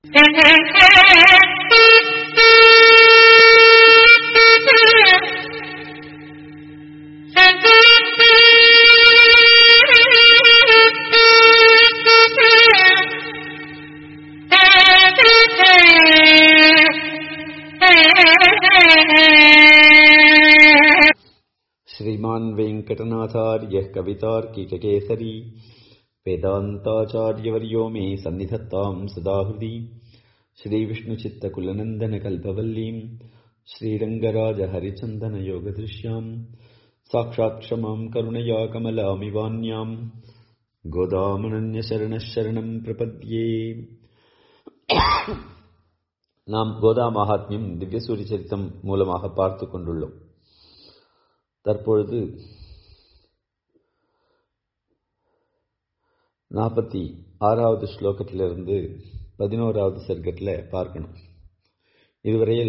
श्रीमान् वेङ्कटनाथार्यः कवितार्किककेसरी वेदान्ताचार्यवर्यो मे सन्निधत्ताम् सदा हृदि श्रीविष्णुचित्तकुलनन्दनकल्पवल्लीम् श्रीरङ्गराजहरिचन्दनयोगदृश्याम् साक्षात् क्षमाम् करुणया कमलामिवान्याम् கோதாமனன்யசரணः சரணம் பிரபத்யே நாம் கோதா மகாத்மியம் திவ்யசூரி சரித்தம் மூலமாக பார்த்து கொண்டுள்ளோம் தற்பொழுது நாற்பத்தி ஆறாவது ஸ்லோகத்திலிருந்து பதினோராவது சர்க்கத்தில் பார்க்கணும் இதுவரையில்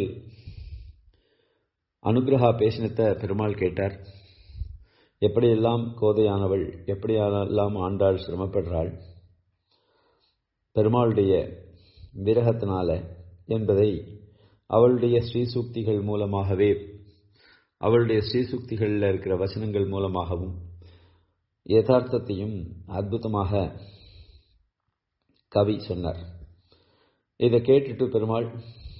அனுகிரகா பேசினத்தை பெருமாள் கேட்டார் எப்படியெல்லாம் கோதையானவள் எப்படியெல்லாம் ஆண்டாள் சிரமப்படுறாள் பெருமாளுடைய விரகத்தினால என்பதை அவளுடைய ஸ்ரீசூக்திகள் மூலமாகவே அவளுடைய ஸ்ரீசூக்திகளில் இருக்கிற வசனங்கள் மூலமாகவும் யதார்த்தத்தையும் அற்புதமாக கவி சொன்னார் இதை கேட்டுட்டு பெருமாள்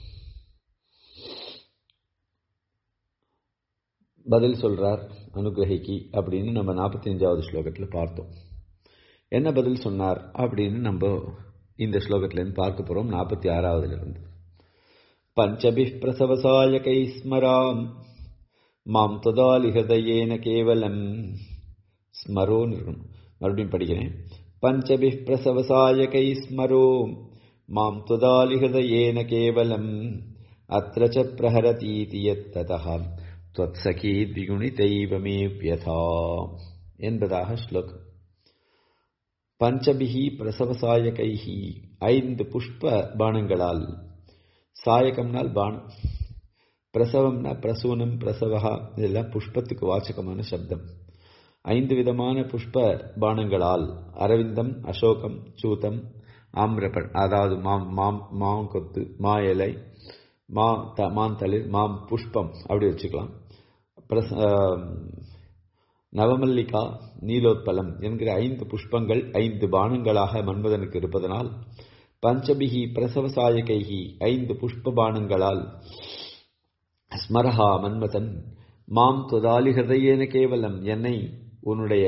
பதில் சொல்றார் அனுகிரகிக்கு அப்படின்னு நம்ம நாற்பத்தி அஞ்சாவது ஸ்லோகத்தில் பார்த்தோம் என்ன பதில் சொன்னார் அப்படின்னு நம்ம இந்த ஸ்லோகத்திலேருந்து பார்க்க போறோம் நாற்பத்தி ஆறாவதுல இருந்து பஞ்சபி பிரசவசாயகை ஸ்மராம் மாம் தொதாலி ஹதயேன கேவலம் ஸ்மரோன்னு இருக்கணும் மறுபடியும் படிக்கிறேன் பஞ்சபி பிரசவசாயகை ஸ்மரோ மாம் தொதாலி ஹதயேன கேவலம் அத்திர ச பிரஹரதீதி யத்ததா त्वत्सखी द्विगुणितैव मे व्यथा என்பதாக ஸ்லோகம் பஞ்சபிகி பிரசவசாயகைஹி ஐந்து புஷ்ப பானங்களால் சாயகம்னால் பானம் பிரசவம்னா பிரசூனம் பிரசவகா இதெல்லாம் புஷ்பத்துக்கு வாச்சகமான சப்தம் ஐந்து விதமான புஷ்ப பானங்களால் அரவிந்தம் அசோகம் சூதம் ஆம்ரபன் அதாவது மாம் மாம் மாங்கொத்து மா இலை மா த மாந்தளிர் மாம் புஷ்பம் அப்படி வச்சுக்கலாம் பிரச நவமல்லிகா நீலோத்பலம் என்கிற ஐந்து புஷ்பங்கள் ஐந்து பானங்களாக மன்மதனுக்கு இருப்பதனால் பஞ்சபிகி பிரசவசாயகைகி ஐந்து புஷ்ப பானங்களால் ஸ்மரஹா மன்மதன் மாம் தொதாலி ஹிருதயேன கேவலம் என்னை உன்னுடைய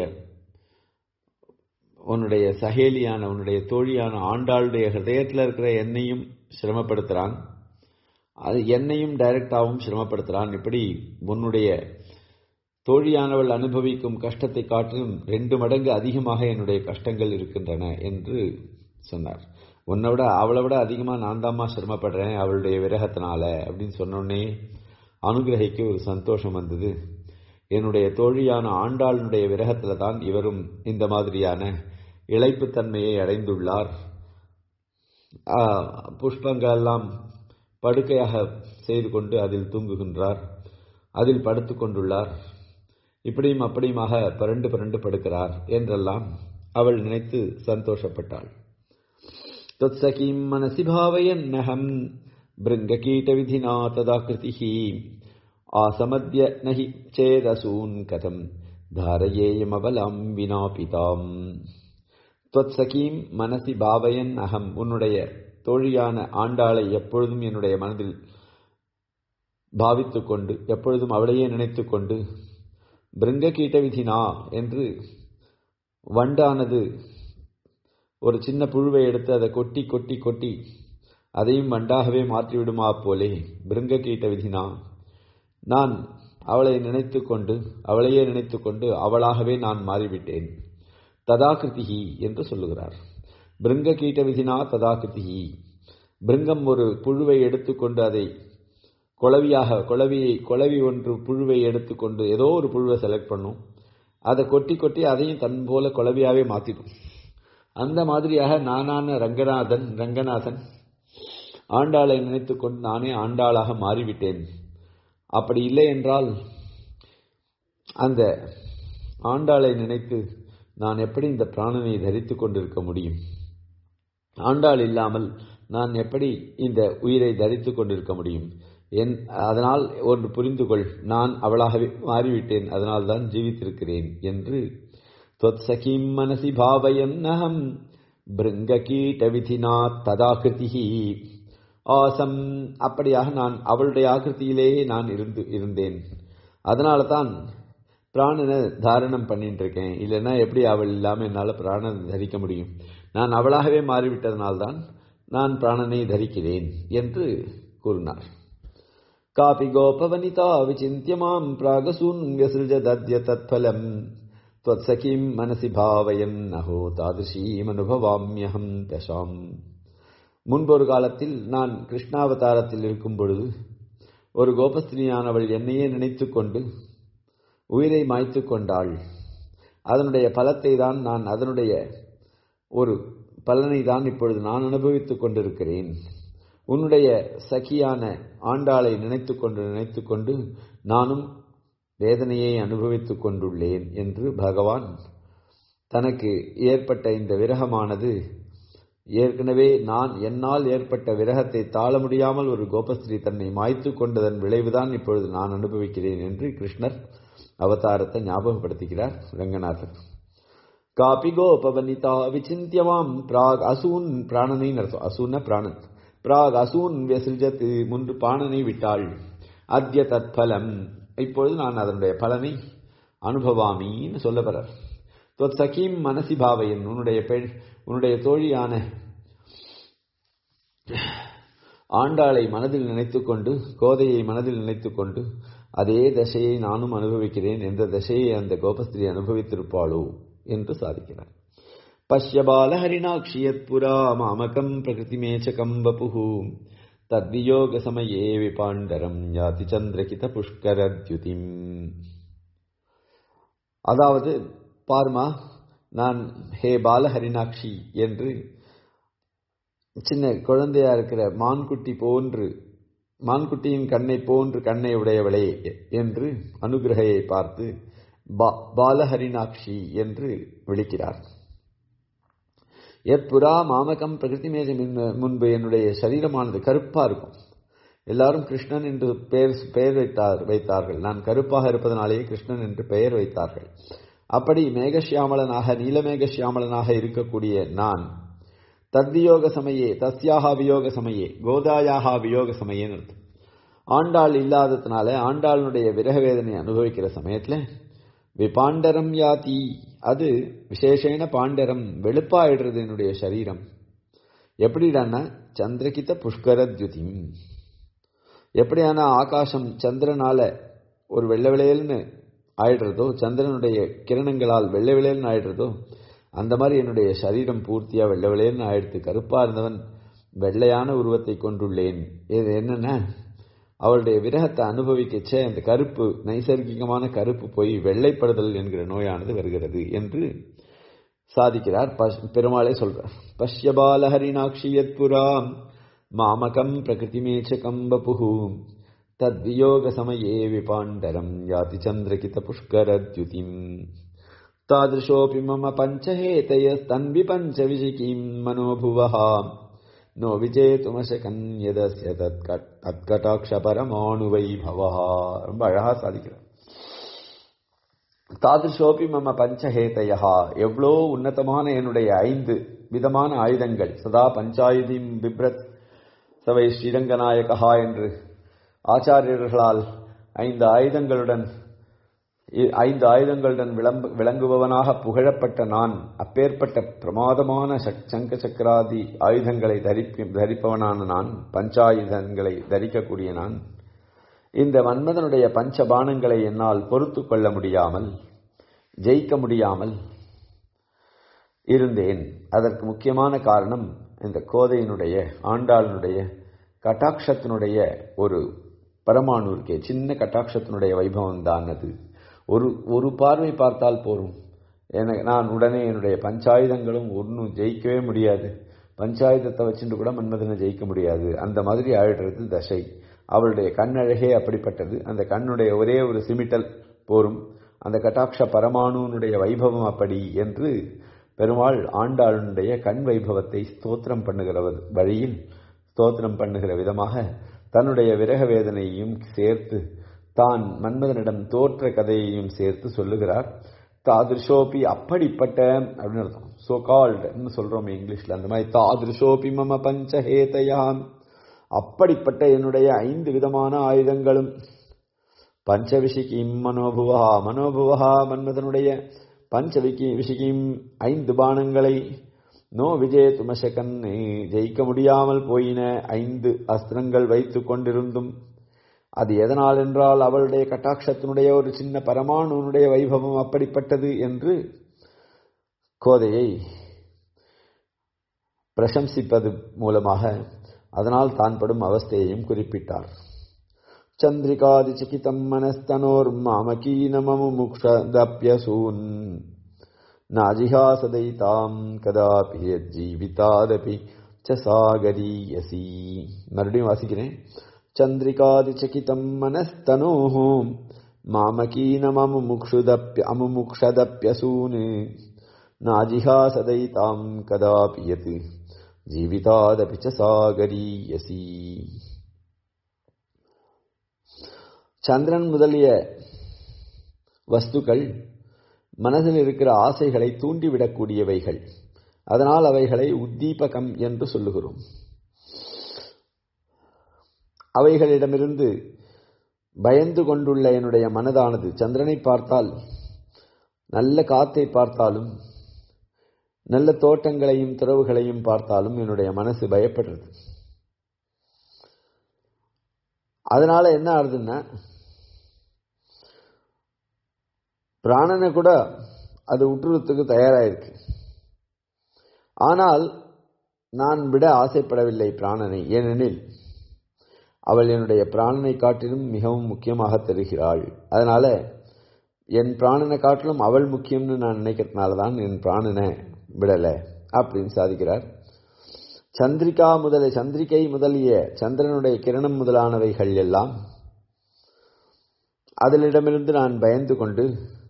உன்னுடைய சகேலியான உன்னுடைய தோழியான ஆண்டாளுடைய ஹிருதயத்தில் இருக்கிற என்னையும் சிரமப்படுத்துகிறான் அது என்னையும் டைரக்டாகவும் சிரமப்படுத்துகிறான் இப்படி உன்னுடைய தோழியானவள் அனுபவிக்கும் கஷ்டத்தை காட்டிலும் ரெண்டு மடங்கு அதிகமாக என்னுடைய கஷ்டங்கள் இருக்கின்றன என்று சொன்னார் உன்னை விட அவளை விட அதிகமாக நான் தாம்மா சிரமப்படுறேன் அவளுடைய விரகத்தினால அப்படின்னு சொன்னோடனே அனுகிரகிக்கு ஒரு சந்தோஷம் வந்தது என்னுடைய தோழியான ஆண்டாளுடைய விரகத்தில் தான் இவரும் இந்த மாதிரியான இழைப்புத்தன்மையை அடைந்துள்ளார் புஷ்பங்கள் எல்லாம் படுக்கையாக செய்து கொண்டு அதில் தூங்குகின்றார் அதில் படுத்து கொண்டுள்ளார் இப்படியும் அப்படியுமாக பரண்டு பரண்டு படுக்கிறார் என்றெல்லாம் அவள் நினைத்து சந்தோஷப்பட்டாள் தொத்சகீம் மனசி பாவயன்னகம் பிருங்ககீட்ட விதினா ததா கிருதிஹி ஆசமத்ய நஹி சேதசூன் கதம் தாரயேயமபலாம் வினா பிதாம் தொத்சகீம் மனசி பாவயன் அகம் உன்னுடைய தோழியான ஆண்டாளை எப்பொழுதும் என்னுடைய மனதில் பாவித்து கொண்டு எப்பொழுதும் அவளையே நினைத்து கொண்டு பிருங்க கீட்ட விதினா என்று வண்டானது ஒரு சின்ன புழுவை எடுத்து அதை கொட்டி கொட்டி கொட்டி அதையும் வண்டாகவே மாற்றிவிடுமா போலே பிருங்க கீட்ட விதினா நான் அவளை நினைத்து கொண்டு அவளையே நினைத்து கொண்டு அவளாகவே நான் மாறிவிட்டேன் ததாகிருதிகி என்று சொல்லுகிறார் பிருங்க கீட்ட விதினா ததாகிருதிகி பிருங்கம் ஒரு புழுவை எடுத்துக்கொண்டு அதை குளவியாக குளவியை குளவி ஒன்று புழுவை எடுத்துக்கொண்டு ஏதோ ஒரு புழுவை செலக்ட் பண்ணும் அதை கொட்டி கொட்டி அதையும் தன் போல குளவியாவே மாத்திடும் அந்த மாதிரியாக நானான ரங்கநாதன் ரங்கநாதன் ஆண்டாளை நினைத்து கொண்டு நானே ஆண்டாளாக மாறிவிட்டேன் அப்படி இல்லை என்றால் அந்த ஆண்டாளை நினைத்து நான் எப்படி இந்த பிராணனை தரித்து கொண்டிருக்க முடியும் ஆண்டாள் இல்லாமல் நான் எப்படி இந்த உயிரை தரித்து கொண்டிருக்க முடியும் என் அதனால் ஒன்று புரிந்து கொள் நான் அவளாகவே மாறிவிட்டேன் அதனால் தான் ஜீவித்திருக்கிறேன் என்று தொத்சகீம் மனசி பாவயன்னகம் பிருங்ககீட்ட விதினா ததாகிருதி ஆசம் அப்படியாக நான் அவளுடைய ஆக்கிருத்தியிலேயே நான் இருந்து இருந்தேன் அதனால தான் பிராணனை தாரணம் பண்ணிட்டு இருக்கேன் இல்லைன்னா எப்படி அவள் இல்லாமல் என்னால் பிராணனை தரிக்க முடியும் நான் அவளாகவே மாறிவிட்டதனால்தான் நான் பிராணனை தரிக்கிறேன் என்று கூறினார் காபி கோபவனிதா விசிந்திய மாம் பிராகசூன் வியசிருஜதத்ய தத்பலம் त्वत्सखीं मनसि भावयन् अहो தாதிருஷீம் அனுபவாமியகம் தசாம் முன்பொரு காலத்தில் நான் கிருஷ்ணாவதாரத்தில் இருக்கும் பொழுது ஒரு கோபஸ்திரியானவள் என்னையே நினைத்து கொண்டு உயிரை மாய்த்து கொண்டாள் அதனுடைய பலத்தை தான் நான் அதனுடைய ஒரு பலனை தான் இப்பொழுது நான் அனுபவித்துக் கொண்டிருக்கிறேன் உன்னுடைய சகியான ஆண்டாளை நினைத்து கொண்டு நினைத்து கொண்டு நானும் வேதனையை அனுபவித்துக் கொண்டுள்ளேன் என்று பகவான் தனக்கு ஏற்பட்ட இந்த விரகமானது ஏற்கனவே நான் என்னால் ஏற்பட்ட விரகத்தை தாழ முடியாமல் ஒரு கோபஸ்திரீ தன்னை மாய்த்து கொண்டதன் விளைவுதான் இப்பொழுது நான் அனுபவிக்கிறேன் என்று கிருஷ்ணர் அவதாரத்தை ஞாபகப்படுத்துகிறார் ரங்கநாதர் காபி கோபவனிதா விசிந்தியமாம் பிராக் அசூன் பிராணனை நடத்தும் அசூன பிராணன் பிராக் அசூன் வியசிஜத்து முன்று பாணனை விட்டாள் அத்திய தத்பலம் இப்பொழுது நான் அதனுடைய பலனை அனுபவாமின்னு சொல்ல பெறார் தொத் சகீம் மனசி பாவையன் உன்னுடைய பெண் உன்னுடைய தோழியான ஆண்டாளை மனதில் நினைத்துக்கொண்டு கோதையை மனதில் நினைத்துக்கொண்டு அதே தசையை நானும் அனுபவிக்கிறேன் என்ற தசையை அந்த கோபஸ்திரி அனுபவித்திருப்பாளோ என்று சாதிக்கிறார் பஷ்ய பாலஹரிணாட்சியத் புரா மாமகம் பிரகிருதிமேச்சகம் வபுஹு தத்வியோக சமயே விபாண்டரம் யாதி சந்திரகித புஷ்கரத்யுதிம் அதாவது பார்மா நான் ஹே பாலஹரிணாட்சி என்று சின்ன குழந்தையா இருக்கிற மான்குட்டி போன்று மான்குட்டியின் கண்ணை போன்று கண்ணை உடையவளே என்று அனுகிரகையை பார்த்து பாலஹரிணாட்சி என்று விழிக்கிறார் எப்புறா மாமகம் பிரகிருதி மேஜ முன்பு என்னுடைய சரீரமானது கருப்பா இருக்கும் எல்லாரும் கிருஷ்ணன் என்று பெயர் பெயர் வைத்தார் வைத்தார்கள் நான் கருப்பாக இருப்பதனாலேயே கிருஷ்ணன் என்று பெயர் வைத்தார்கள் அப்படி மேகசியாமலனாக நீலமேகசியாமலனாக இருக்கக்கூடிய நான் தத்வியோக சமயே தஸ்யாக வியோக சமயே கோதாயாக வியோக சமயேன்னு அர்த்தம் ஆண்டாள் இல்லாததுனால ஆண்டாளுடைய விரக வேதனை அனுபவிக்கிற சமயத்தில் விபாண்டரம் யாதி அது விசேஷேன பாண்டரம் வெளுப்பாயிடுறது என்னுடைய சரீரம் எப்படிடான்னா சந்திரகித புஷ்கரத்யுதி எப்படியான ஆகாசம் சந்திரனால ஒரு வெள்ளை விளையல்னு ஆயிடுறதோ சந்திரனுடைய கிரணங்களால் வெள்ளை விளையல்னு ஆயிடுறதோ அந்த மாதிரி என்னுடைய சரீரம் பூர்த்தியா வெள்ளை விளையல்னு ஆயிடுத்து கருப்பா இருந்தவன் வெள்ளையான உருவத்தை கொண்டுள்ளேன் இது என்னன்னா அவளுடைய விரகத்தை அனுபவிக்கச்சே அந்த கருப்பு நைசர்கிகமான கருப்பு போய் வெள்ளைப்படுதல் என்கிற நோயானது வருகிறது என்று சாதிக்கிறார் பெருமாளே சொல்றார் பஷ்யபால ஹரிணாட்சியத் புராம் மாமகம் பிரகிருதிமேச்சகம் வபுஹு தத்வியோக சமயே விபாண்டரம் யாதி சந்திரகித புஷ்கரத்யுதிம் தாதிருஷோபி மம பஞ்சஹேதயஸ்தன்வி பஞ்சவிசிகீம் மனோபுவः नो விஜேதுமசகன் எதஸ்ய தத்கட்டாட்ச பரமாணுவைபவா ரொம்ப அழகா சாதிக்கிறார் தாதிருஷோபி மம பஞ்சஹேதையா எவ்வளோ உன்னதமான என்னுடைய ஐந்து விதமான ஆயுதங்கள் சதா பஞ்சாயுதிம் பிப்ரத் சவை ஸ்ரீரங்கநாயகா என்று ஆச்சாரியர்களால் ஐந்து ஆயுதங்களுடன் ஐந்து ஆயுதங்களுடன் விளங்குபவனாக புகழப்பட்ட நான் அப்பேற்பட்ட பிரமாதமான சங்க சக்கராதி ஆயுதங்களை தரிப்ப தரிப்பவனான நான் பஞ்சாயுதங்களை தரிக்கக்கூடிய நான் இந்த மன்மதனுடைய பஞ்ச பானங்களை என்னால் பொறுத்து கொள்ள முடியாமல் ஜெயிக்க முடியாமல் இருந்தேன் அதற்கு முக்கியமான காரணம் இந்த கோதையினுடைய ஆண்டாளினுடைய கட்டாட்சத்தினுடைய ஒரு பரமாணு இருக்கே சின்ன கட்டாட்சத்தினுடைய வைபவம் தான் அது ஒரு ஒரு பார்வை பார்த்தால் போரும் என நான் உடனே என்னுடைய பஞ்சாயுதங்களும் ஒன்றும் ஜெயிக்கவே முடியாது பஞ்சாயுதத்தை வச்சுட்டு கூட மன்மதனை ஜெயிக்க முடியாது அந்த மாதிரி ஆயிடுறது தசை அவளுடைய கண்ணழகே அப்படிப்பட்டது அந்த கண்ணுடைய ஒரே ஒரு சிமிட்டல் போரும் அந்த கட்டாட்ச பரமாணுனுடைய வைபவம் அப்படி என்று பெருமாள் ஆண்டாளுடைய கண் வைபவத்தை ஸ்தோத்திரம் பண்ணுகிற வழியில் ஸ்தோத்திரம் பண்ணுகிற விதமாக தன்னுடைய விரக வேதனையையும் சேர்த்து தான் மன்மதனிடம் தோற்ற கதையையும் சேர்த்து சொல்லுகிறார் தாதிருஷோபி அப்படிப்பட்ட அப்படின்னு அர்த்தம் சோ கால்டு சொல்றோம் இங்கிலீஷ்ல அந்த மாதிரி தாதிருஷோபி மம பஞ்சஹேதயாம் அப்படிப்பட்ட என்னுடைய ஐந்து விதமான ஆயுதங்களும் பஞ்சவிஷிகிம் மனோபுவா மனோபுவா மன்மதனுடைய பஞ்சவிகி விஷிகிம் ஐந்து பானங்களை நோ விஜய துமசகன் ஜெயிக்க முடியாமல் போயின ஐந்து அஸ்திரங்கள் வைத்து கொண்டிருந்தும் அது எதனால் என்றால் அவளுடைய கட்டாட்சத்தினுடைய ஒரு சின்ன பரமாணுனுடைய வைபவம் அப்படிப்பட்டது என்று கோதையை பிரசம்சிப்பது மூலமாக அதனால் தான் படும் அவஸ்தையையும் குறிப்பிட்டார் சந்திரிகாதி சிகிதம் மனஸ்தனோர் மாமகீனமமுமுக்ஷதப்யசூன் நாஜிஹாசதைதாம் கதாபி ஜீவிதாதபி ச சாகரீயசி மறுபடியும் வாசிக்கிறேன் சந்திரிகாதி சிகிதம் மனஸ்தனோः மாமகீனமமுமுக்ஷுதப்ய அமுமுக்ஷதப்யசூன் நாஜிஹாசதைதாம் கதாபி யத் ஜீவிதாதபி ச சாகரீயசி சந்திரன் முதலிய வஸ்துக்கள் மனதில் இருக்கிற ஆசைகளை தூண்டிவிடக்கூடியவைகள் அதனால் அவைகளை உத்தீபகம் என்று சொல்லுகிறோம் அவைகளிடமிருந்து பயந்து கொண்டுள்ள என்னுடைய மனதானது சந்திரனை பார்த்தால் நல்ல காத்தை பார்த்தாலும் நல்ல தோட்டங்களையும் துறவுகளையும் பார்த்தாலும் என்னுடைய மனசு பயப்படுறது அதனால என்ன ஆகுதுன்னா பிராணனை கூட அது உற்றுறதுக்கு தயாராயிருக்கு ஆனால் நான் விட ஆசைப்படவில்லை பிராணனை ஏனெனில் அவள் என்னுடைய பிராணனை காட்டிலும் மிகவும் முக்கியமாக தெரிகிறாள் அதனால என் பிராணனை காட்டிலும் அவள் முக்கியம்னு நான் நினைக்கிறதுனால தான் என் பிராணனை விடலை அப்படின்னு சாதிக்கிறார் சந்திரிகா முதலிய சந்திரிகை முதலிய சந்திரனுடைய கிரணம் முதலானவைகள் எல்லாம் அதிலிடமிருந்து நான் பயந்து கொண்டு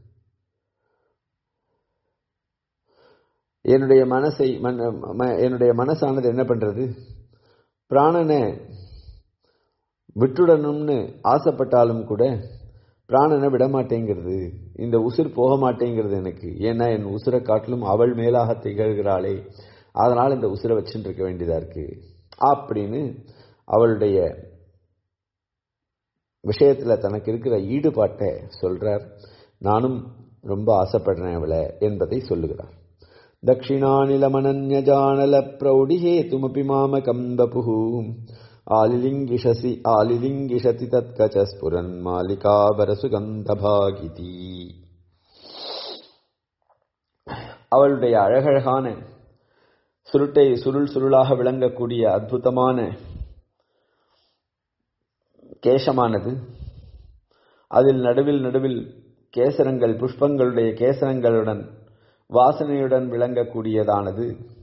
என்னுடைய மனசை என்னுடைய மனசானது என்ன பண்றது பிராணனை விட்டுடணும்னு ஆசைப்பட்டாலும் கூட பிராணனை விட மாட்டேங்கிறது இந்த உசுர் போக மாட்டேங்கிறது எனக்கு ஏன்னா என் உசுரை காட்டிலும் அவள் மேலாக திகழ்கிறாளே அதனால் இந்த உசுரை வச்சுட்டு இருக்க வேண்டியதா இருக்கு அப்படின்னு அவளுடைய விஷயத்துல தனக்கு இருக்கிற ஈடுபாட்டை சொல்றார் நானும் ரொம்ப ஆசைப்படுறேன் அவளை என்பதை சொல்லுகிறார் தட்சிணானிலமனன்யஜானல பிரௌடிஹேதுமபி மாமகம் பபுः ஆலிலிங்கிஷசி ஆலிலிங்கிஷதி தத்கச்ச ஸ்புரன் மாலிகாபரசுகந்தபாகிதி அவளுடைய அழகழகான சுருட்டை சுருள் சுருளாக விளங்கக்கூடிய அற்புதமான கேசமானது அதில் நடுவில் நடுவில் கேசரங்கள் புஷ்பங்களுடைய கேசரங்களுடன் வாசனையுடன் விளங்கக்கூடியதானது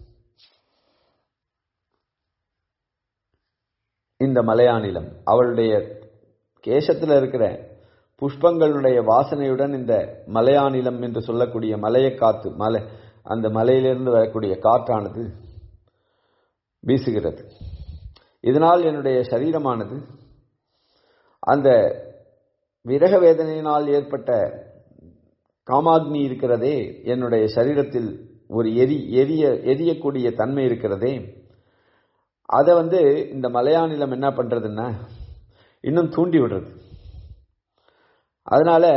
இந்த மலையானிலம் அவளுடைய கேசத்தில் இருக்கிற புஷ்பங்களுடைய வாசனையுடன் இந்த மலையானிலம் என்று சொல்லக்கூடிய மலைய காத்து மலை அந்த மலையிலிருந்து வரக்கூடிய காற்றானது வீசுகிறது இதனால் என்னுடைய சரீரமானது அந்த விரக வேதனையினால் ஏற்பட்ட காமாக்னி இருக்கிறதே என்னுடைய சரீரத்தில் ஒரு எரி எரிய எரியக்கூடிய தன்மை இருக்கிறதே அதை வந்து இந்த மலையானிலம் என்ன பண்றதுன்னா இன்னும் தூண்டி விடுறது அதனால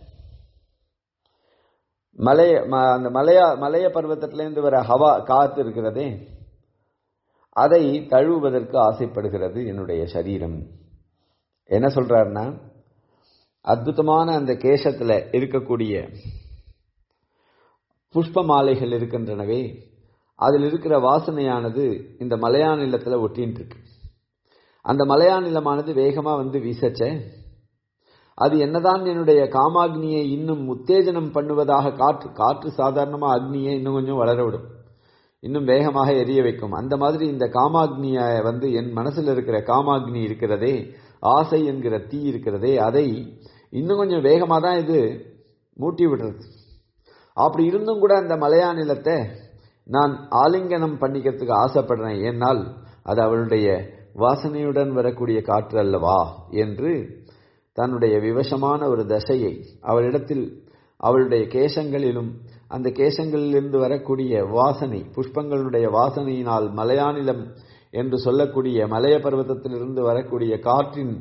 மலைய அந்த மலையா மலைய பர்வத்தத்திலேருந்து வர ஹவா காத்து இருக்கிறதே அதை தழுவுவதற்கு ஆசைப்படுகிறது என்னுடைய சரீரம் என்ன சொல்றாருன்னா அற்புதமான அந்த கேசத்துல இருக்கக்கூடிய புஷ்ப மாலைகள் இருக்கின்றனவே அதில் இருக்கிற வாசனையானது இந்த மலையாநிலத்துல ஒட்டின்னு இருக்கு அந்த மலையாநிலமானது வேகமா வந்து வீசச்ச அது என்னதான் என்னுடைய காமாக்னியை இன்னும் உத்தேஜனம் பண்ணுவதாக காற்று காற்று சாதாரணமா அக்னியை இன்னும் கொஞ்சம் வளர விடும் இன்னும் வேகமாக எரிய வைக்கும் அந்த மாதிரி இந்த காமாக்னிய வந்து என் மனசுல இருக்கிற காமாக்னி இருக்கிறதே ஆசை என்கிற தீ இருக்கிறதே அதை இன்னும் கொஞ்சம் வேகமாக தான் இது மூட்டி விடுறது அப்படி இருந்தும் கூட அந்த மலையாநிலத்தை நான் ஆலிங்கனம் பண்ணிக்கிறதுக்கு ஆசைப்படுறேன் ஏன்னால் அது அவளுடைய வாசனையுடன் வரக்கூடிய காற்று அல்லவா என்று தன்னுடைய விவசமான ஒரு தசையை அவளிடத்தில் அவளுடைய கேசங்களிலும் அந்த கேசங்களிலிருந்து வரக்கூடிய வாசனை புஷ்பங்களுடைய வாசனையினால் மலையானிலம் என்று சொல்லக்கூடிய மலைய பர்வதத்திலிருந்து வரக்கூடிய காற்றின்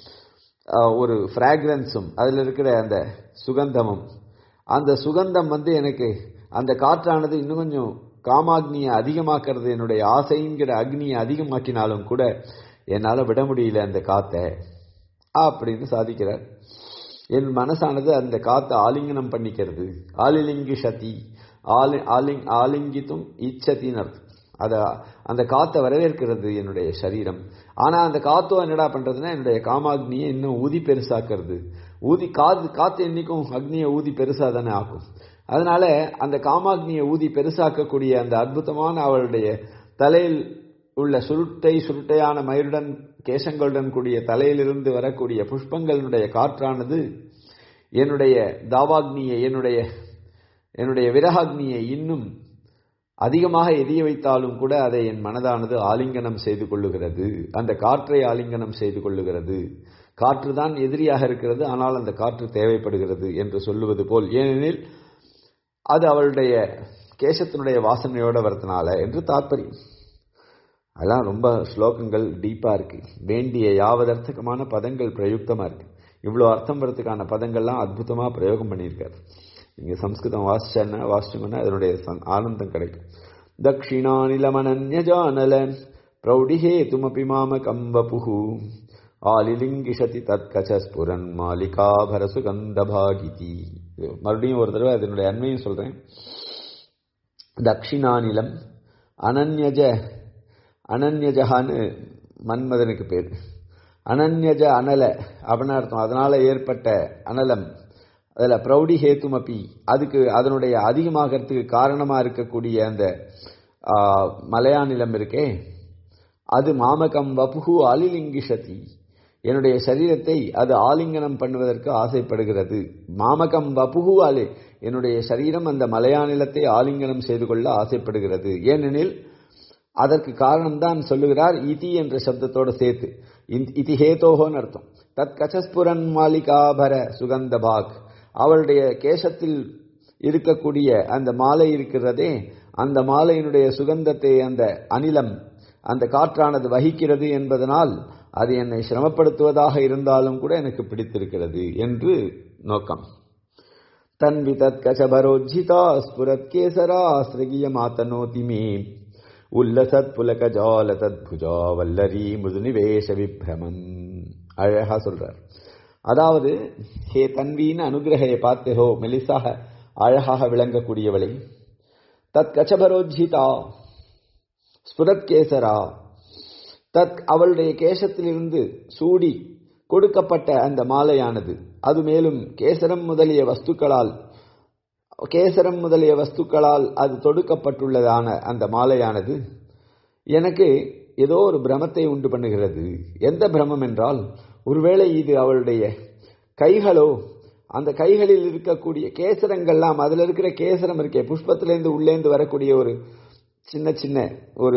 ஒரு ஃப்ராக்ரன்ஸும் அதில் இருக்கிற அந்த சுகந்தமும் அந்த சுகந்தம் வந்து எனக்கு அந்த காற்றானது இன்னும் கொஞ்சம் காமாக்னியை அதிகமாக்குறது என்னுடைய ஆசைங்கிற அக்னியை அதிகமாக்கினாலும் கூட என்னால் விட முடியல அந்த காத்தை அப்படின்னு சாதிக்கிறார் என் மனசானது அந்த காத்தை ஆலிங்கனம் பண்ணிக்கிறது ஆலிலிங்கி சதி ஆலி ஆலிங் ஆலிங்கித்தும் இச்சத்தின் அர்த்தம் அத அந்த காத்தை வரவேற்கிறது என்னுடைய சரீரம் ஆனா அந்த காத்தோ என்னடா பண்றதுன்னா என்னுடைய காமாக்னியை இன்னும் ஊதி பெருசாக்குறது ஊதி காத்து காத்து என்னைக்கும் அக்னியை ஊதி பெருசா தானே ஆக்கும் அதனால அந்த காமாக்னியை ஊதி பெருசாக்கக்கூடிய அந்த அற்புதமான அவளுடைய தலையில் உள்ள சுருட்டை சுருட்டையான மயிருடன் கேசங்களுடன் கூடிய தலையிலிருந்து வரக்கூடிய புஷ்பங்களுடைய காற்றானது என்னுடைய தாவாக்னியை என்னுடைய என்னுடைய விரகாக்னியை இன்னும் அதிகமாக எரிய வைத்தாலும் கூட அதை என் மனதானது ஆலிங்கனம் செய்து கொள்ளுகிறது அந்த காற்றை ஆலிங்கனம் செய்து கொள்ளுகிறது காற்று தான் எதிரியாக இருக்கிறது ஆனால் அந்த காற்று தேவைப்படுகிறது என்று சொல்லுவது போல் ஏனெனில் அது அவளுடைய கேசத்தினுடைய வாசனையோட வரதுனால என்று தாற்பயம் அதெல்லாம் ரொம்ப ஸ்லோகங்கள் டீப்பா இருக்கு வேண்டிய யாவதர்த்தகமான பதங்கள் பிரயுக்தமா இருக்கு இவ்வளோ அர்த்தம் வரதுக்கான பதங்கள்லாம் அற்புதமா பிரயோகம் பண்ணியிருக்காரு நீங்க சம்ஸ்கிருதம் வாசிச்சேன்னா வாசிச்சோம்னா அதனுடைய ஆனந்தம் கிடைக்கும் தட்சிணானிலமனன்யஜானல பிரௌடிஹேதுமபி மாம கம்பபுகு ஆலிலிங்கிஷதி தத்கச்சஸ்புரன் மாலிகாபர சுகந்தபாகிதி மறுபடியும் ஒரு தடவை அதனுடைய அண்மையும் சொல்றேன் தட்சிணானிலம் அனன்யஜ அனன்யஜகான்னு மன்மதனுக்கு பேர் அனன்யஜ அனல அப்படின்னு அர்த்தம் அதனால ஏற்பட்ட அனலம் அதில் பிரௌடி ஹேத்துமப்பி அதுக்கு அதனுடைய அதிகமாகறதுக்கு காரணமாக இருக்கக்கூடிய அந்த மலையாநிலம் இருக்கே அது மாமகம் வபுகு ஆலிலிங்கிஷதி என்னுடைய சரீரத்தை அது ஆலிங்கனம் பண்ணுவதற்கு ஆசைப்படுகிறது மாமகம் வபுகு ஆலி என்னுடைய சரீரம் அந்த மலையாநிலத்தை ஆலிங்கனம் செய்து கொள்ள ஆசைப்படுகிறது ஏனெனில் அதற்கு காரணம்தான் சொல்லுகிறார் இதி என்ற சப்தத்தோடு சேர்த்து இதி ஹேதோகோன்னு அர்த்தம் தத் கச்சஸ்புரன் மாலிகாபர சுகந்த பாக் அவளுடைய கேசத்தில் இருக்கக்கூடிய அந்த மாலை இருக்கிறதே அந்த மாலையினுடைய சுகந்தத்தை அந்த அனிலம் அந்த காற்றானது வகிக்கிறது என்பதனால் அது என்னை சிரமப்படுத்துவதாக இருந்தாலும் கூட எனக்கு பிடித்திருக்கிறது என்று நோக்கம் தன்வி தத் கச்சபரோஜிதா ஸ்புரத் கேசரா ஸ்ரகிய மாத்தனோதி மே உல்லசத் புலக ஜால தத் புஜா வல்லரி மிருதுநிவேஷ விப்ரமம் அழகா சொல்றார் அதாவது ஹே தன்வின்னு அனுகிரகையை பார்த்தேஹோ மெலிசாக அழகாக விளங்கக்கூடியவளை தத் கச்சபரோஜிதா ஸ்புரத் கேசரா தத் அவளுடைய கேசத்திலிருந்து சூடி கொடுக்கப்பட்ட அந்த மாலையானது அது மேலும் கேசரம் முதலிய வஸ்துக்களால் கேசரம் முதலிய வஸ்துக்களால் அது தொடுக்கப்பட்டுள்ளதான அந்த மாலையானது எனக்கு ஏதோ ஒரு பிரமத்தை உண்டு பண்ணுகிறது எந்த பிரமம் என்றால் ஒருவேளை இது அவளுடைய கைகளோ அந்த கைகளில் இருக்கக்கூடிய கேசரங்கள்லாம் அதுல இருக்கிற கேசரம் இருக்கே புஷ்பத்திலேருந்து உள்ளேந்து வரக்கூடிய ஒரு சின்ன சின்ன ஒரு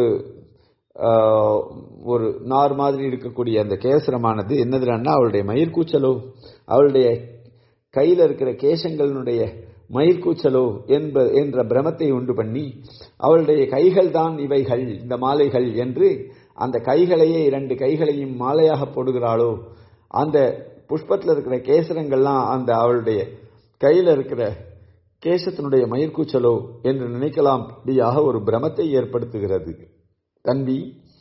ஒரு நார் மாதிரி இருக்கக்கூடிய அந்த கேசரமானது என்னதுன்னா அவளுடைய மயிர்கூச்சலோ அவளுடைய கையில் இருக்கிற கேசங்களினுடைய மயிர்கூச்சலோ என்ப என்ற பிரமத்தை உண்டு பண்ணி அவளுடைய கைகள் தான் இவைகள் இந்த மாலைகள் என்று அந்த கைகளையே இரண்டு கைகளையும் மாலையாக போடுகிறாளோ அந்த புஷ்பத்தில் இருக்கிற கேசரங்கள்லாம் அந்த அவளுடைய கையில் இருக்கிற கேசத்தினுடைய மயிர்கூச்சலோ என்று நினைக்கலாம் அப்படியாக ஒரு பிரமத்தை ஏற்படுத்துகிறது தன்வி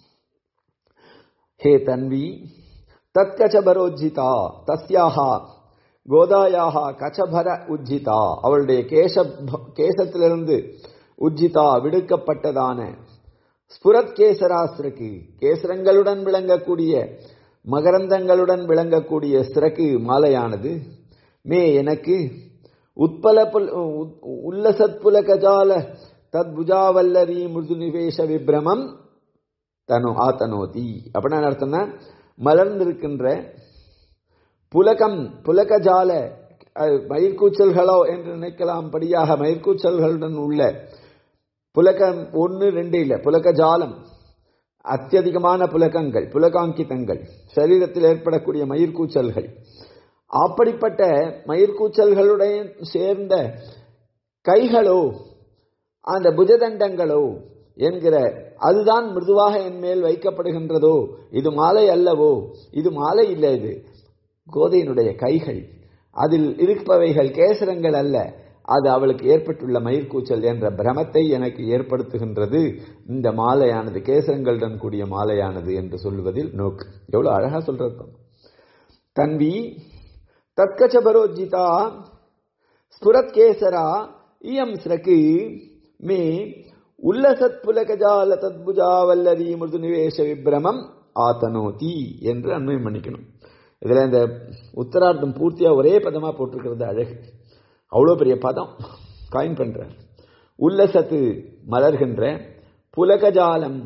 ஹே தன்வி தத்கச்சபரோஜிதா தஸ்யாகா கோதாயாக கச்சபர உஜ்ஜிதா அவளுடைய கேச கேசத்திலிருந்து உஜ்ஜிதா விடுக்கப்பட்டதான ஸ்புரத் கேசராஸ்திரக்கு கேசரங்களுடன் விளங்கக்கூடிய மகரந்தங்களுடன் விளங்கக்கூடிய சிறக்கு மாலையானது மே எனக்கு உத்பல புல் உல்லசத் புலகஜால தத் புஜாவல்லரி மிருது நிவேஷ விப்ரமம் தனு ஆத்தனோதி அப்படின்னா அர்த்தம்னா மலர்ந்திருக்கின்ற புலகம் புலகஜால மயிர்கூச்சல்களோ என்று நினைக்கலாம் படியாக மயிர்கூச்சல்களுடன் உள்ள புலகம் ஒன்று ரெண்டு இல்லை புலக ஜாலம் அத்தியதிகமான புலகங்கள் புலகாங்கிதங்கள் சரீரத்தில் ஏற்படக்கூடிய மயிர்கூச்சல்கள் அப்படிப்பட்ட மயிர்கூச்சல்களுடைய சேர்ந்த கைகளோ அந்த புஜதண்டங்களோ என்கிற அதுதான் மிருதுவாக என் மேல் வைக்கப்படுகின்றதோ இது மாலை அல்லவோ இது மாலை இல்லை இது கோதையினுடைய கைகள் அதில் இருப்பவைகள் கேசரங்கள் அல்ல அது அவளுக்கு ஏற்பட்டுள்ள மயிர்கூச்சல் என்ற பிரமத்தை எனக்கு ஏற்படுத்துகின்றது இந்த மாலையானது கேசரங்களுடன் கூடிய மாலையானது என்று சொல்லுவதில் நோக்கு எவ்வளவு அழகா சொல்றது தன்வி தற்கச்சபரோஜிதா ஸ்புரத் கேசரா இயம் ஸ்ரக்கு மே உல்லசத் புலகஜால தத்புஜா வல்லரி மிருது நிவேச விப்ரமம் ஆத்தனோதி என்று அண்மையம் பண்ணிக்கணும் இதுல இந்த உத்தரார்த்தம் பூர்த்தியா ஒரே பதமா போட்டிருக்கிறது அழகு அவ்வளோ பெரிய பதம் காயின் பண்ற உல்லசத்து மலர்கின்ற புலகஜாலம்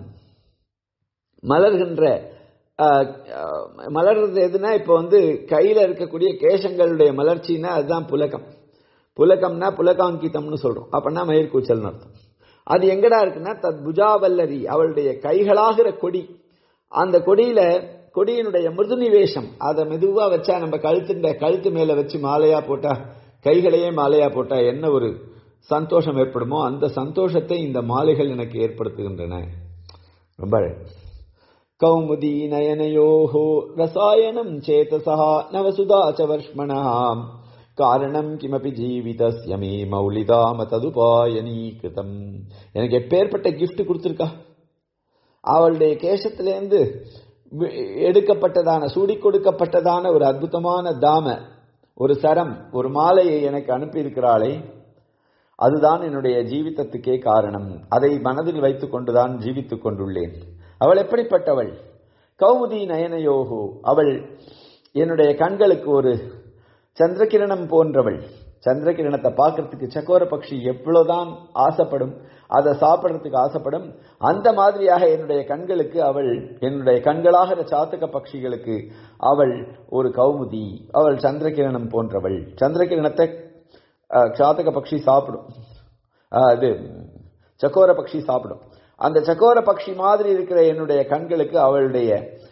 மலர்கின்ற மலர்றது எதுனா இப்போ வந்து கையில இருக்கக்கூடிய கேசங்களுடைய மலர்ச்சின்னா அதுதான் புலகம் புலகம்னா புலகாங்கிதம்னு சொல்றோம் அப்படின்னா மயிர்கூச்சல்னு அர்த்தம் அது எங்கடா இருக்குன்னா தத் புஜாவல்லரி அவளுடைய கைகளாகிற கொடி அந்த கொடியில கொடியினுடைய மிருதுநிவேஷம் அதை மெதுவா வச்சா நம்ம கழுத்துண்ட கழுத்து மேல வச்சு மாலையா போட்டா கைகளையே மாலையா போட்டா என்ன ஒரு சந்தோஷம் ஏற்படுமோ அந்த சந்தோஷத்தை இந்த மாலைகள் எனக்கு ஏற்படுத்துகின்றன ரொம்ப கௌமுதி நயனயோஹோ ரசாயனம் சேதசா நவசுதா சவர்ஷ்மணாம் காரணம் கிமபி ஜீவிதஸ்ய மே மௌலிதாம ததுபாயனீ கிருதம் எனக்கு எப்பேற்பட்ட கிஃப்ட் கொடுத்துருக்கா அவளுடைய கேசத்திலேருந்து எடுக்கப்பட்டதான சூடி கொடுக்கப்பட்டதான ஒரு அற்புதமான தாம ஒரு சரம் ஒரு மாலையை எனக்கு அனுப்பியிருக்கிறாளே அதுதான் என்னுடைய ஜீவிதத்துக்கே காரணம் அதை மனதில் வைத்துக் கொண்டுதான் ஜீவித்துக் கொண்டுள்ளேன் அவள் எப்படிப்பட்டவள் கௌமுதி நயனயோகோ அவள் என்னுடைய கண்களுக்கு ஒரு சந்திரகிரணம் போன்றவள் சந்திரகிரணத்தை பார்க்கறதுக்கு சக்கோர பட்சி எவ்வளவுதான் ஆசைப்படும் அதை சாப்பிட்றதுக்கு ஆசைப்படும் அந்த மாதிரியாக என்னுடைய கண்களுக்கு அவள் என்னுடைய கண்களாகிற சாத்தக பட்சிகளுக்கு அவள் ஒரு கௌமுதி அவள் சந்திரகிரணம் போன்றவள் சந்திரகிரணத்தை சாத்தக பட்சி சாப்பிடும் அது சக்கோர பட்சி சாப்பிடும் அந்த சக்கோர பட்சி மாதிரி இருக்கிற என்னுடைய கண்களுக்கு அவளுடைய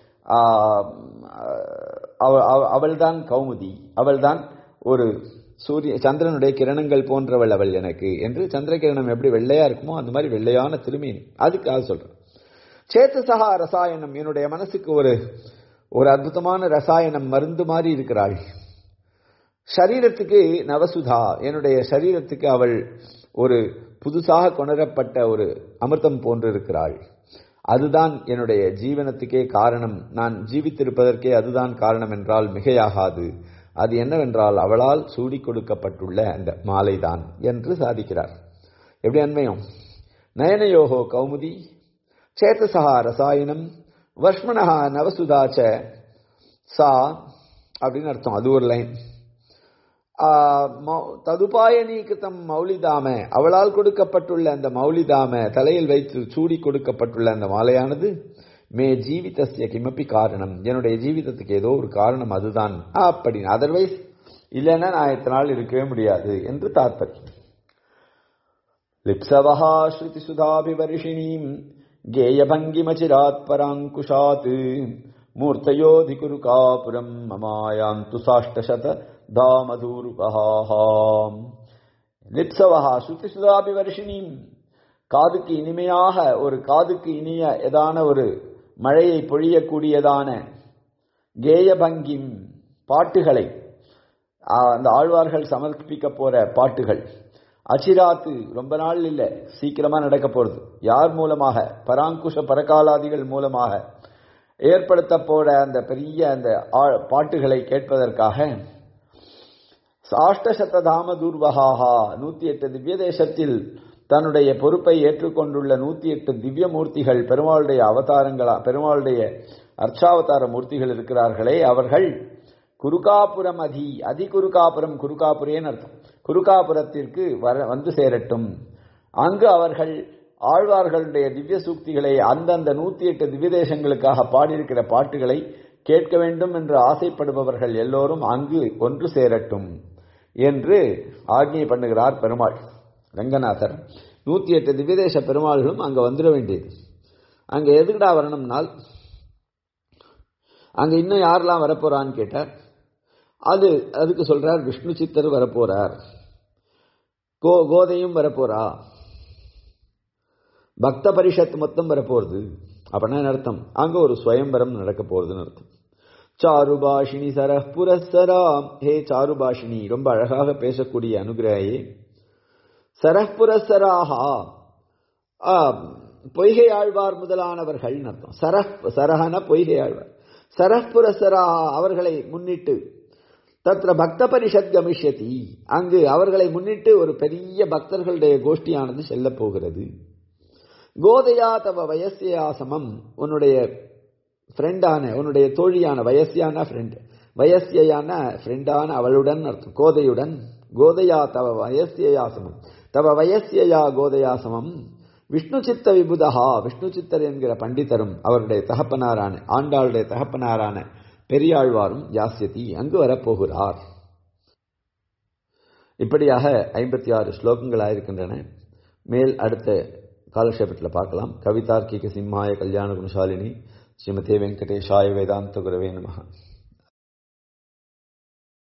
அவள்தான் கௌமுதி அவள்தான் ஒரு சூரிய சந்திரனுடைய கிரணங்கள் போன்றவள் அவள் எனக்கு என்று சந்திர கிரணம் எப்படி வெள்ளையா இருக்குமோ அந்த மாதிரி வெள்ளையான திருமீன் அதுக்காக சொல்றேன் சேத்தசகா ரசாயனம் என்னுடைய மனசுக்கு ஒரு ஒரு அற்புதமான ரசாயனம் மருந்து மாதிரி இருக்கிறாள் சரீரத்துக்கு நவசுதா என்னுடைய சரீரத்துக்கு அவள் ஒரு புதுசாக கொணரப்பட்ட ஒரு அமிர்தம் போன்று இருக்கிறாள் அதுதான் என்னுடைய ஜீவனத்துக்கே காரணம் நான் ஜீவித்திருப்பதற்கே அதுதான் காரணம் என்றால் மிகையாகாது அது என்னவென்றால் அவளால் சூடி கொடுக்கப்பட்டுள்ள அந்த மாலைதான் என்று சாதிக்கிறார் எப்படி அண்மையும் நயனயோகோ கௌமுதி சேத்தசா ரசாயனம் வஷ்மனஹா நவசுதாச்ச சா அப்படின்னு அர்த்தம் அது ஒரு லைன் ததுபாயனீகிருத்தம் மௌலிதாம அவளால் கொடுக்கப்பட்டுள்ள அந்த மௌலிதாம தலையில் வைத்து சூடி கொடுக்கப்பட்டுள்ள அந்த மாலையானது மே ஜீவிதஸ்ய கிமப்பி காரணம் என்னுடைய ஜீவிதத்துக்கு ஏதோ ஒரு காரணம் அதுதான் அப்படின்னு அதர்வைஸ் இல்லைன்னா நான் இத்தனை நாள் இருக்கவே முடியாது என்று தாற்பயம் லிப்சவஹா ஸ்ருதி சுதாபிவர்ஷிணீம் கேயபங்கிமச்சிராத் பராங்குஷாத் மூர்த்தயோதிகுருகாபுரம் மமாயாந்து சாஷ்டசத தாமதூருபஹாம் லிப்சவஹா ஸ்ருதி சுதாபிவர்ஷினீம் காதுக்கு இனிமையாக ஒரு காதுக்கு இனிய ஏதான ஒரு மழையை பொழியக்கூடியதான கேயபங்கிம் பாட்டுகளை அந்த ஆழ்வார்கள் சமர்ப்பிக்க போற பாட்டுகள் அச்சிராத்து ரொம்ப நாள் இல்லை சீக்கிரமா நடக்க போறது யார் மூலமாக பராங்குஷ பரகாலாதிகள் மூலமாக ஏற்படுத்த போற அந்த பெரிய அந்த பாட்டுகளை கேட்பதற்காக சாஷ்டசத தாம தூர்வகாஹா நூத்தி எட்டு திவ்ய தேசத்தில் தன்னுடைய பொறுப்பை ஏற்றுக்கொண்டுள்ள நூத்தி எட்டு திவ்ய மூர்த்திகள் பெருமாளுடைய அவதாரங்களா பெருமாளுடைய அர்ச்சாவதார மூர்த்திகள் இருக்கிறார்களே அவர்கள் குருகாபுரம் அதி அதி குருகாபுரம் குருகாபுரேன்னு அர்த்தம் குருகாபுரத்திற்கு வர வந்து சேரட்டும் அங்கு அவர்கள் ஆழ்வார்களுடைய திவ்ய சூக்திகளை அந்தந்த நூத்தி எட்டு திவ்ய தேசங்களுக்காக பாடியிருக்கிற பாட்டுகளை கேட்க வேண்டும் என்று ஆசைப்படுபவர்கள் எல்லோரும் அங்கு ஒன்று சேரட்டும் என்று ஆக்ஞை பண்ணுகிறார் பெருமாள் ரங்கநாதர் நூத்தி எட்டு திவ்யதேச பெருமாள்களும் அங்க வந்துட வேண்டியது அங்க எதுக்குடா வரணும்னால் அங்க இன்னும் யாரெல்லாம் வரப்போறான்னு கேட்டார் அது அதுக்கு சொல்றார் விஷ்ணு சித்தர் வரப்போறார் கோ கோதையும் வரப்போறா பக்த பரிஷத் மொத்தம் வரப்போறது அப்படின்னா என்ன அர்த்தம் அங்க ஒரு சுயம்பரம் நடக்க போறதுன்னு அர்த்தம் சாருபாஷினி சரஹ் புரஸ்ஸரா ஹே சாருபாஷினி ரொம்ப அழகாக பேசக்கூடிய அனுகிரகையே சரஹ் புரஸ்ஸராஹா பொய்கை ஆழ்வார் முதலானவர்கள் அர்த்தம் சரஹ் சரஹன பொய்கை ஆழ்வார் சரஹ் புரஸ்ஸராஹா அவர்களை முன்னிட்டு தத்ர பக்த பரிஷத் கமிஷதி அங்கு அவர்களை முன்னிட்டு ஒரு பெரிய பக்தர்களுடைய கோஷ்டியானது செல்ல போகிறது கோதையா தவ வயசியா சமம் உன்னுடைய ஃப்ரெண்டான உன்னுடைய தோழியான வயசியான ஃப்ரெண்ட் வயசியான ஃப்ரெண்டான அவளுடன் அர்த்தம் கோதையுடன் கோதையா தவ வயசியா சமம் தவ வயசியா கோதையா சமம் விஷ்ணு சித்த விபுதா விஷ்ணு சித்தர் என்கிற பண்டிதரும் அவருடைய தகப்பனாரான ஆண்டாளுடைய தகப்பனாரான பெரியாழ்வாரும் யாசியதி அங்கு வரப்போகிறார் இப்படியாக ஐம்பத்தி ஆறு ஸ்லோகங்களாயிருக்கின்றன மேல் அடுத்த காலக்ஷேபத்தில் பார்க்கலாம் கவிதார்க்கிக சிம்மாய கல்யாண குணசாலினி ஸ்ரீமதே வெங்கடேஷாய வேதாந்த குரவே நமகா